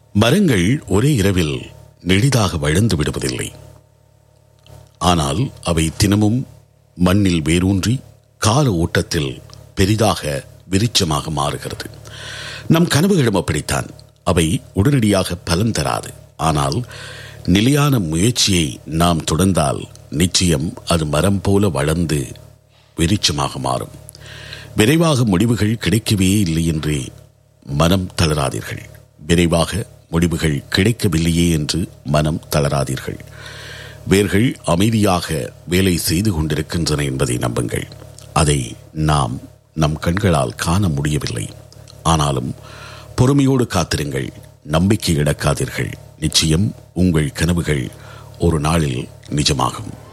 மரங்கள் ஒரே இரவில் நெடிதாக வளர்ந்து விடுவதில்லை ஆனால் அவை தினமும் மண்ணில் வேரூன்றி கால ஓட்டத்தில் பெரிதாக விருட்சமாக மாறுகிறது நம் கனவுகளும் அப்படித்தான் அவை உடனடியாக பலன் தராது ஆனால் நிலையான முயற்சியை நாம் தொடர்ந்தால் நிச்சயம் அது மரம் போல வளர்ந்து விருட்சமாக மாறும் விரைவாக முடிவுகள் கிடைக்கவே இல்லை என்று மனம் தளராதீர்கள் விரைவாக முடிவுகள் கிடைக்கவில்லையே என்று மனம் தளராதீர்கள் வேர்கள் அமைதியாக வேலை செய்து கொண்டிருக்கின்றன என்பதை நம்புங்கள் அதை நாம் நம் கண்களால் காண முடியவில்லை ஆனாலும் பொறுமையோடு காத்திருங்கள் நம்பிக்கை இழக்காதீர்கள் நிச்சயம் உங்கள் கனவுகள் ஒரு நாளில் நிஜமாகும்